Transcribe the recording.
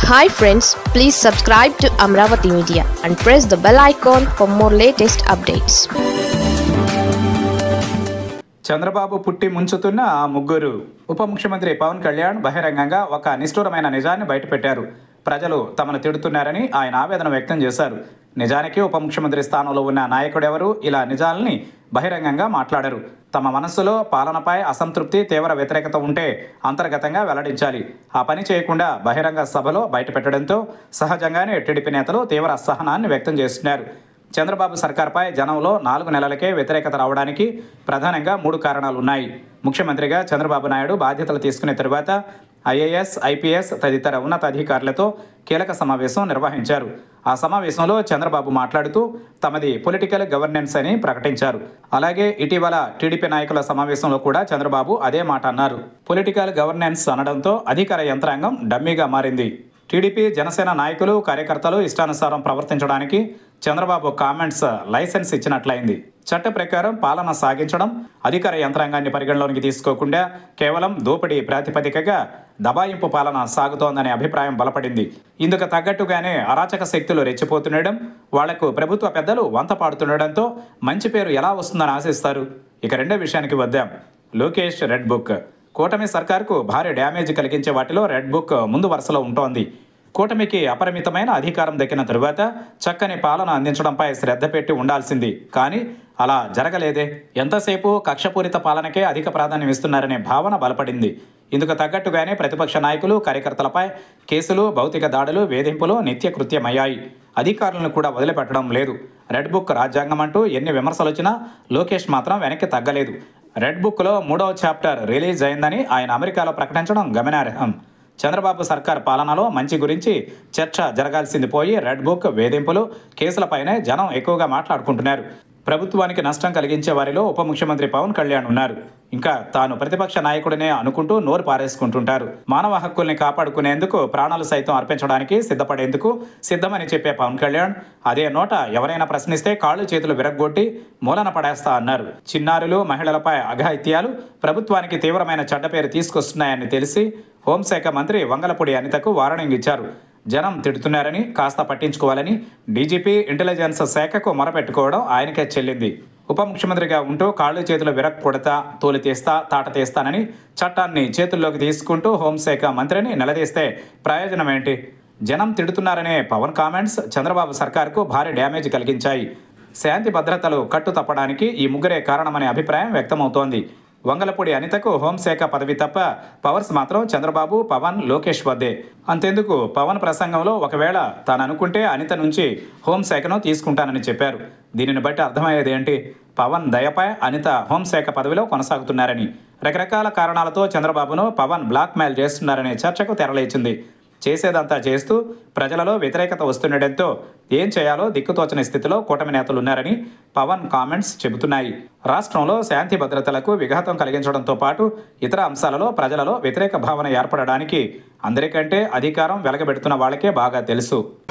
hi friends please subscribe to Amaravati media and press the bell icon for more latest updates Chandrababu పుట్టి ముంచుతున్న ఆ ముగ్గురు ఉప ముఖ్యమంత్రి పవన్ కళ్యాణ్ బహిరంగంగా ఒక నిష్ఠూరమైన నిజాన్ని బయటపెట్టారు ప్రజలు తమను తిడుతున్నారని ఆయన ఆవేదన వ్యక్తం చేశారు నిజానికి ఉప ముఖ్యమంత్రి స్థానంలో ఉన్న నాయకుడెవరు ఇలా నిజాలని బహిరంగంగా మాట్లాడరు తమ మనస్సులో పాలనపై అసంతృప్తి తీవ్ర వ్యతిరేకత ఉంటే అంతర్గతంగా వెల్లడించాలి ఆ పని చేయకుండా బహిరంగ సభలో బయటపెట్టడంతో సహజంగానే టీడీపీ నేతలు తీవ్ర అసహనాన్ని వ్యక్తం చేస్తున్నారు చంద్రబాబు సర్కార్పై జనంలో నాలుగు నెలలకే వ్యతిరేకత రావడానికి ప్రధానంగా మూడు కారణాలు ఉన్నాయి ముఖ్యమంత్రిగా చంద్రబాబు నాయుడు బాధ్యతలు తీసుకున్న తరువాత ఐఏఎస్ ఐపీఎస్ తదితర ఉన్నతాధికారులతో కీలక సమావేశం నిర్వహించారు ఆ సమావేశంలో చంద్రబాబు మాట్లాడుతూ తమది పొలిటికల్ గవర్నెన్స్ అని ప్రకటించారు అలాగే ఇటీవల టీడీపీ నాయకుల సమావేశంలో కూడా చంద్రబాబు అదే మాట అన్నారు పొలిటికల్ గవర్నెన్స్ అనడంతో అధికార యంత్రాంగం డమ్మీగా మారింది టీడీపీ జనసేన నాయకులు కార్యకర్తలు ఇష్టానుసారం ప్రవర్తించడానికి చంద్రబాబు కామెంట్స్ లైసెన్స్ ఇచ్చినట్లయింది చట్ట ప్రకారం పాలన సాగించడం అధికార యంత్రాంగాన్ని పరిగణలోనికి తీసుకోకుండా కేవలం దోపిడీ ప్రాతిపదికగా దబాయింపు పాలన సాగుతోందనే అభిప్రాయం బలపడింది ఇందుకు తగ్గట్టుగానే అరాచక శక్తులు రెచ్చిపోతుండడం వాళ్లకు ప్రభుత్వ పెద్దలు వంత పాడుతుండడంతో మంచి పేరు ఎలా వస్తుందని ఆశిస్తారు ఇక రెండో విషయానికి వద్దాం లోకేష్ రెడ్ బుక్ కూటమి సర్కార్కు భారీ డ్యామేజ్ కలిగించే వాటిలో రెడ్ బుక్ ముందు వరుసలో ఉంటోంది కూటమికి అపరిమితమైన అధికారం దక్కిన తరువాత చక్కని పాలన అందించడంపై శ్రద్ధ పెట్టి ఉండాల్సింది కానీ అలా జరగలేదే ఎంతసేపు కక్షపూరిత పాలనకే అధిక ప్రాధాన్యం ఇస్తున్నారనే భావన బలపడింది ఇందుకు తగ్గట్టుగానే ప్రతిపక్ష నాయకులు కార్యకర్తలపై కేసులు భౌతిక దాడులు వేధింపులు నిత్యకృత్యమయ్యాయి అధికారులను కూడా వదిలిపెట్టడం లేదు రెడ్ బుక్ రాజ్యాంగం అంటూ ఎన్ని విమర్శలు వచ్చినా లోకేష్ మాత్రం వెనక్కి తగ్గలేదు రెడ్ బుక్లో మూడవ చాప్టర్ రిలీజ్ అయిందని ఆయన అమెరికాలో ప్రకటించడం గమనార్హం చంద్రబాబు సర్కార్ పాలనలో మంచి గురించి చర్చ జరగాల్సింది పోయి రెడ్ బుక్ వేధింపులు కేసులపైనే జనం ఎక్కువగా మాట్లాడుకుంటున్నారు ప్రభుత్వానికి నష్టం కలిగించే వారిలో ఉప ముఖ్యమంత్రి పవన్ కళ్యాణ్ ఉన్నారు ఇంకా తాను ప్రతిపక్ష నాయకుడినే అనుకుంటూ నోరు పారేసుకుంటుంటారు మానవ హక్కుల్ని కాపాడుకునేందుకు ప్రాణాలు సైతం అర్పించడానికి సిద్ధపడేందుకు సిద్ధమని చెప్పే పవన్ కళ్యాణ్ అదే నోట ఎవరైనా ప్రశ్నిస్తే కాళ్ళు చేతులు విరగ్గొట్టి మూలన పడేస్తా అన్నారు చిన్నారులు మహిళలపై అఘాయిత్యాలు ప్రభుత్వానికి తీవ్రమైన చెడ్డ పేరు తీసుకొస్తున్నాయని తెలిసి హోంశాఖ మంత్రి వంగలపూడి అనితకు వార్నింగ్ ఇచ్చారు జనం తిడుతున్నారని కాస్త పట్టించుకోవాలని డీజీపీ ఇంటెలిజెన్స్ శాఖకు మొరపెట్టుకోవడం ఆయనకే చెల్లింది ఉప ముఖ్యమంత్రిగా ఉంటూ కాళ్ళు చేతులు విరక్ కొడతా తోలు తీస్తా తాట తీస్తానని చట్టాన్ని చేతుల్లోకి తీసుకుంటూ హోంశాఖ మంత్రిని నిలదీస్తే ప్రయోజనం ఏంటి జనం తిడుతున్నారనే పవన్ కామెంట్స్ చంద్రబాబు సర్కార్కు భారీ డ్యామేజ్ కలిగించాయి శాంతి భద్రతలు కట్టు తప్పడానికి ఈ ముగ్గురే కారణమనే అభిప్రాయం వ్యక్తమవుతోంది వంగలపూడి అనితకు హోంశాఖ పదవి తప్ప పవర్స్ మాత్రం చంద్రబాబు పవన్ లోకేష్ వద్దే అంతెందుకు పవన్ ప్రసంగంలో ఒకవేళ తాను అనుకుంటే అనిత నుంచి హోంశాఖను తీసుకుంటానని చెప్పారు దీనిని బట్టి అర్థమయ్యేది ఏంటి పవన్ దయపై అనిత హోంశాఖ పదవిలో కొనసాగుతున్నారని రకరకాల కారణాలతో చంద్రబాబును పవన్ బ్లాక్మెయిల్ చేస్తున్నారనే చర్చకు తెరలేచింది చేసేదంతా చేస్తూ ప్రజలలో వ్యతిరేకత వస్తుండటంతో ఏం చేయాలో దిక్కుతోచని స్థితిలో కూటమి నేతలు ఉన్నారని పవన్ కామెంట్స్ చెబుతున్నాయి రాష్ట్రంలో శాంతి భద్రతలకు విఘాతం కలిగించడంతో పాటు ఇతర అంశాలలో ప్రజలలో వ్యతిరేక భావన ఏర్పడడానికి అందరికంటే అధికారం వెలగబెడుతున్న వాళ్ళకే బాగా తెలుసు